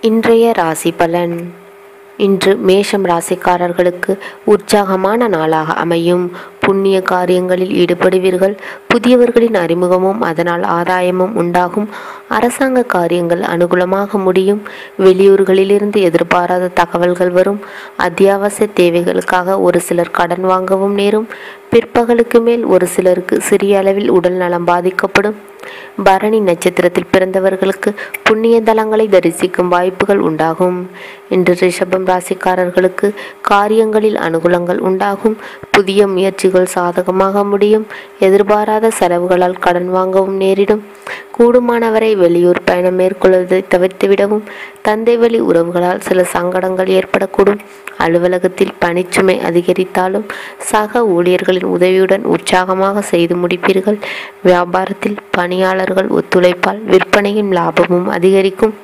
இன்றைய ராசி பலன் இன்று மேஷம் ராசிக்காரர்களுக்கு உற்சாகமான நாளாக அமையும் புண்ணிய காரியங்களில் ஈடுபடுவீர்கள் புதியவர்களின் அறிமுகமும் அதனால் ஆதாயமும் உண்டாகும் அரசாங்க காரியங்கள் அனுகூலமாக முடியும் வெளியூர்களிலிருந்து எதிர்பாராத தகவல்கள் வரும் அத்தியாவசிய தேவைகளுக்காக ஒரு சிலர் கடன் வாங்கவும் நேரும் பிற்பகலுக்கு மேல் ஒரு சிலருக்கு சிறிய அளவில் உடல் நலம் பாதிக்கப்படும் பரணி நட்சத்திரத்தில் பிறந்தவர்களுக்கு புண்ணிய தலங்களை தரிசிக்கும் வாய்ப்புகள் உண்டாகும் இன்று ரிஷபம் ராசிக்காரர்களுக்கு காரியங்களில் அனுகூலங்கள் உண்டாகும் புதிய முயற்சிகள் சாதகமாக முடியும் எதிர்பாராத செலவுகளால் கடன் வாங்கவும் நேரிடும் கூடுமானவரை வெளியூர் பயணம் மேற்கொள்வதை தவிர்த்துவிடவும் தந்தை வழி உறவுகளால் சில சங்கடங்கள் ஏற்படக்கூடும் அலுவலகத்தில் பணிச்சுமை அதிகரித்தாலும் சக ஊழியர்களின் உதவியுடன் உற்சாகமாக செய்து முடிப்பீர்கள் வியாபாரத்தில் பணியாளர்கள் ஒத்துழைப்பால் விற்பனையும் லாபமும் அதிகரிக்கும்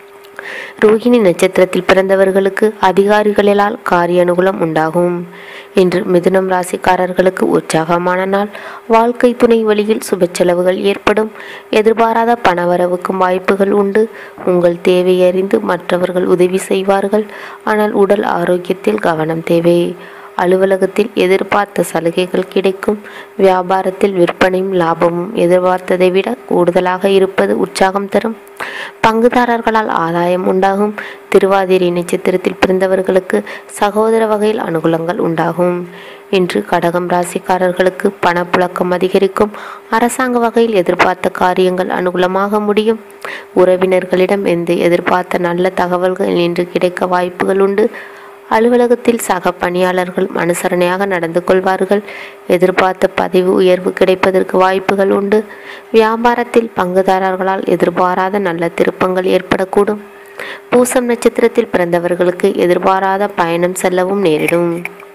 ரோகிணி நட்சத்திரத்தில் பிறந்தவர்களுக்கு அதிகாரிகளால் காரிய அனுகூலம் உண்டாகும் இன்று மிதுனம் ராசிக்காரர்களுக்கு உற்சாகமான நாள் வாழ்க்கை துணை வழியில் சுப செலவுகள் ஏற்படும் எதிர்பாராத பணவரவுக்கும் வாய்ப்புகள் உண்டு உங்கள் தேவை அறிந்து மற்றவர்கள் உதவி செய்வார்கள் ஆனால் உடல் ஆரோக்கியத்தில் கவனம் தேவை அலுவலகத்தில் எதிர்பார்த்த சலுகைகள் கிடைக்கும் வியாபாரத்தில் விற்பனையும் லாபமும் எதிர்பார்த்ததை விட கூடுதலாக இருப்பது உற்சாகம் தரும் பங்குதாரர்களால் ஆதாயம் உண்டாகும் திருவாதிரை நட்சத்திரத்தில் பிறந்தவர்களுக்கு சகோதர வகையில் அனுகூலங்கள் உண்டாகும் இன்று கடகம் ராசிக்காரர்களுக்கு பணப்புழக்கம் அதிகரிக்கும் அரசாங்க வகையில் எதிர்பார்த்த காரியங்கள் அனுகூலமாக முடியும் உறவினர்களிடம் இருந்து எதிர்பார்த்த நல்ல தகவல்கள் இன்று கிடைக்க வாய்ப்புகள் உண்டு அலுவலகத்தில் சக பணியாளர்கள் அனுசரணையாக நடந்து கொள்வார்கள் எதிர்பார்த்த பதவி உயர்வு கிடைப்பதற்கு வாய்ப்புகள் உண்டு வியாபாரத்தில் பங்குதாரர்களால் எதிர்பாராத நல்ல திருப்பங்கள் ஏற்படக்கூடும் பூசம் நட்சத்திரத்தில் பிறந்தவர்களுக்கு எதிர்பாராத பயணம் செல்லவும் நேரிடும்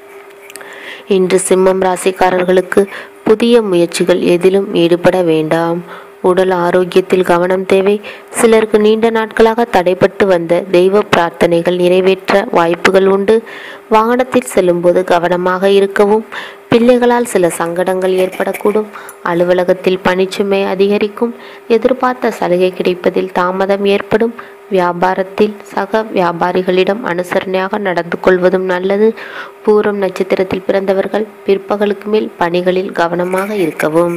இன்று சிம்மம் ராசிக்காரர்களுக்கு புதிய முயற்சிகள் எதிலும் ஈடுபட வேண்டாம் உடல் ஆரோக்கியத்தில் கவனம் தேவை சிலருக்கு நீண்ட நாட்களாக தடைப்பட்டு வந்த தெய்வ பிரார்த்தனைகள் நிறைவேற்ற வாய்ப்புகள் உண்டு வாகனத்தில் செல்லும்போது கவனமாக இருக்கவும் பிள்ளைகளால் சில சங்கடங்கள் ஏற்படக்கூடும் அலுவலகத்தில் பணிச்சுமை அதிகரிக்கும் எதிர்பார்த்த சலுகை கிடைப்பதில் தாமதம் ஏற்படும் வியாபாரத்தில் சக வியாபாரிகளிடம் அனுசரணையாக நடந்து கொள்வதும் நல்லது பூரம் நட்சத்திரத்தில் பிறந்தவர்கள் பிற்பகலுக்கு மேல் பணிகளில் கவனமாக இருக்கவும்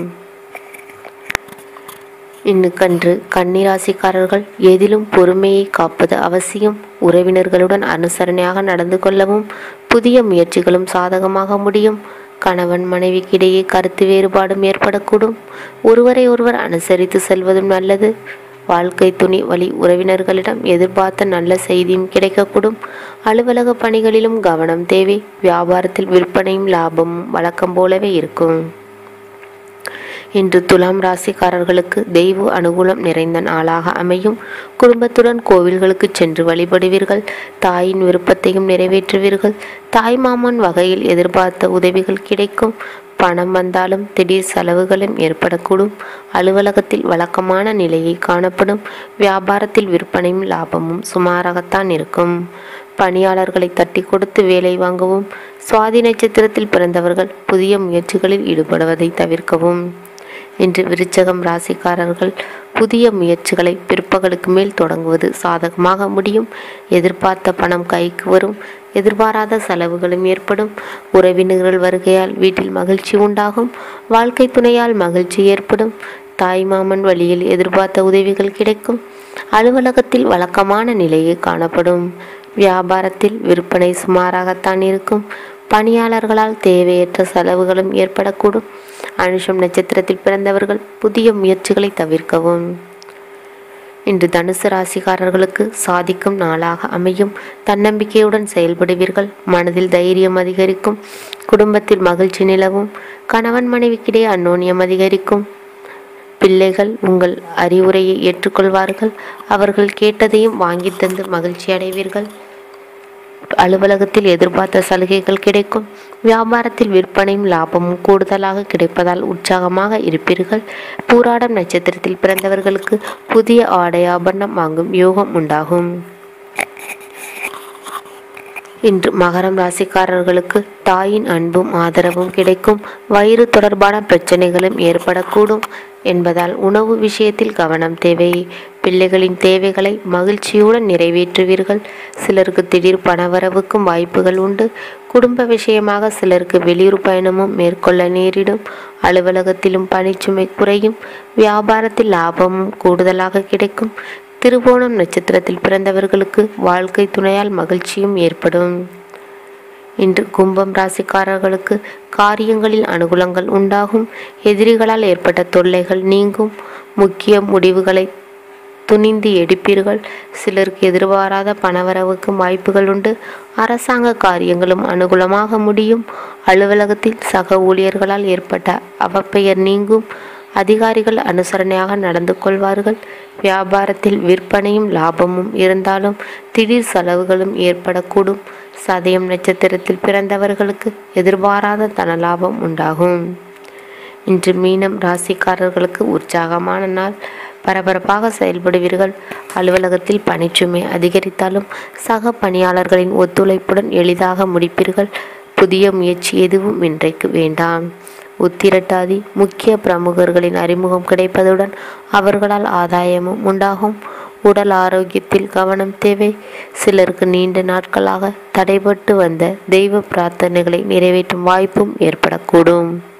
இன்னுக்கன்று கன்னிராசிக்காரர்கள் எதிலும் பொறுமையை காப்பது அவசியம் உறவினர்களுடன் அனுசரணையாக நடந்து கொள்ளவும் புதிய முயற்சிகளும் சாதகமாக முடியும் கணவன் மனைவிக்கிடையே கருத்து வேறுபாடும் ஏற்படக்கூடும் ஒருவரை ஒருவர் அனுசரித்து செல்வதும் நல்லது வாழ்க்கை துணி வழி உறவினர்களிடம் எதிர்பார்த்த நல்ல செய்தியும் கிடைக்கக்கூடும் அலுவலக பணிகளிலும் கவனம் தேவை வியாபாரத்தில் விற்பனையும் லாபமும் வழக்கம் போலவே இருக்கும் இன்று துலாம் ராசிக்காரர்களுக்கு தெய்வ அனுகூலம் நிறைந்த நாளாக அமையும் குடும்பத்துடன் கோவில்களுக்கு சென்று வழிபடுவீர்கள் தாயின் விருப்பத்தையும் நிறைவேற்றுவீர்கள் தாய் மாமன் வகையில் எதிர்பார்த்த உதவிகள் கிடைக்கும் பணம் வந்தாலும் திடீர் செலவுகளும் ஏற்படக்கூடும் அலுவலகத்தில் வழக்கமான நிலையை காணப்படும் வியாபாரத்தில் விற்பனையும் லாபமும் சுமாராகத்தான் இருக்கும் பணியாளர்களை தட்டி கொடுத்து வேலை வாங்கவும் சுவாதி நட்சத்திரத்தில் பிறந்தவர்கள் புதிய முயற்சிகளில் ஈடுபடுவதை தவிர்க்கவும் இன்று விருச்சகம் ராசிக்காரர்கள் புதிய முயற்சிகளை பிற்பகலுக்கு மேல் தொடங்குவது சாதகமாக முடியும் எதிர்பார்த்த பணம் கைக்கு வரும் எதிர்பாராத செலவுகளும் ஏற்படும் உறவினர்கள் வருகையால் வீட்டில் மகிழ்ச்சி உண்டாகும் வாழ்க்கை துணையால் மகிழ்ச்சி ஏற்படும் தாய் மாமன் வழியில் எதிர்பார்த்த உதவிகள் கிடைக்கும் அலுவலகத்தில் வழக்கமான நிலையே காணப்படும் வியாபாரத்தில் விற்பனை சுமாராகத்தான் இருக்கும் பணியாளர்களால் தேவையற்ற செலவுகளும் ஏற்படக்கூடும் அனுஷம் நட்சத்திரத்தில் பிறந்தவர்கள் புதிய முயற்சிகளை தவிர்க்கவும் இன்று தனுசு ராசிக்காரர்களுக்கு சாதிக்கும் நாளாக அமையும் தன்னம்பிக்கையுடன் செயல்படுவீர்கள் மனதில் தைரியம் அதிகரிக்கும் குடும்பத்தில் மகிழ்ச்சி நிலவும் கணவன் மனைவிக்கிடையே அந்யோன்யம் அதிகரிக்கும் பிள்ளைகள் உங்கள் அறிவுரையை ஏற்றுக்கொள்வார்கள் அவர்கள் கேட்டதையும் வாங்கி தந்து மகிழ்ச்சி அடைவீர்கள் அலுவலகத்தில் எதிர்பார்த்த சலுகைகள் கிடைக்கும் வியாபாரத்தில் விற்பனையும் லாபமும் கூடுதலாக கிடைப்பதால் உற்சாகமாக இருப்பீர்கள் பூராடம் நட்சத்திரத்தில் பிறந்தவர்களுக்கு புதிய ஆடை ஆபரணம் வாங்கும் யோகம் உண்டாகும் இன்று மகரம் ராசிக்காரர்களுக்கு தாயின் அன்பும் ஆதரவும் கிடைக்கும் வயிறு தொடர்பான பிரச்சனைகளும் ஏற்படக்கூடும் என்பதால் உணவு விஷயத்தில் கவனம் தேவை பிள்ளைகளின் தேவைகளை மகிழ்ச்சியுடன் நிறைவேற்றுவீர்கள் சிலருக்கு திடீர் பணவரவுக்கும் வாய்ப்புகள் உண்டு குடும்ப விஷயமாக சிலருக்கு வெளியூர் பயணமும் மேற்கொள்ள நேரிடும் அலுவலகத்திலும் பணிச்சுமை குறையும் வியாபாரத்தில் லாபமும் கூடுதலாக கிடைக்கும் திருவோணம் நட்சத்திரத்தில் பிறந்தவர்களுக்கு வாழ்க்கை துணையால் மகிழ்ச்சியும் ஏற்படும் இன்று கும்பம் ராசிக்காரர்களுக்கு காரியங்களில் அனுகூலங்கள் உண்டாகும் எதிரிகளால் ஏற்பட்ட தொல்லைகள் நீங்கும் முக்கிய முடிவுகளை துணிந்து எடுப்பீர்கள் சிலருக்கு எதிர்பாராத பணவரவுக்கும் வாய்ப்புகள் உண்டு அரசாங்க காரியங்களும் அனுகூலமாக முடியும் அலுவலகத்தில் சக ஊழியர்களால் ஏற்பட்ட அவப்பெயர் நீங்கும் அதிகாரிகள் அனுசரணையாக நடந்து கொள்வார்கள் வியாபாரத்தில் விற்பனையும் லாபமும் இருந்தாலும் திடீர் செலவுகளும் ஏற்படக்கூடும் சதயம் நட்சத்திரத்தில் பிறந்தவர்களுக்கு எதிர்பாராத தனலாபம் உண்டாகும் இன்று மீனம் ராசிக்காரர்களுக்கு உற்சாகமான நாள் பரபரப்பாக செயல்படுவீர்கள் அலுவலகத்தில் பணிச்சுமை அதிகரித்தாலும் சக பணியாளர்களின் ஒத்துழைப்புடன் எளிதாக முடிப்பீர்கள் புதிய முயற்சி எதுவும் இன்றைக்கு வேண்டாம் உத்திரட்டாதி முக்கிய பிரமுகர்களின் அறிமுகம் கிடைப்பதுடன் அவர்களால் ஆதாயமும் உண்டாகும் உடல் ஆரோக்கியத்தில் கவனம் தேவை சிலருக்கு நீண்ட நாட்களாக தடைபட்டு வந்த தெய்வ பிரார்த்தனைகளை நிறைவேற்றும் வாய்ப்பும் ஏற்படக்கூடும்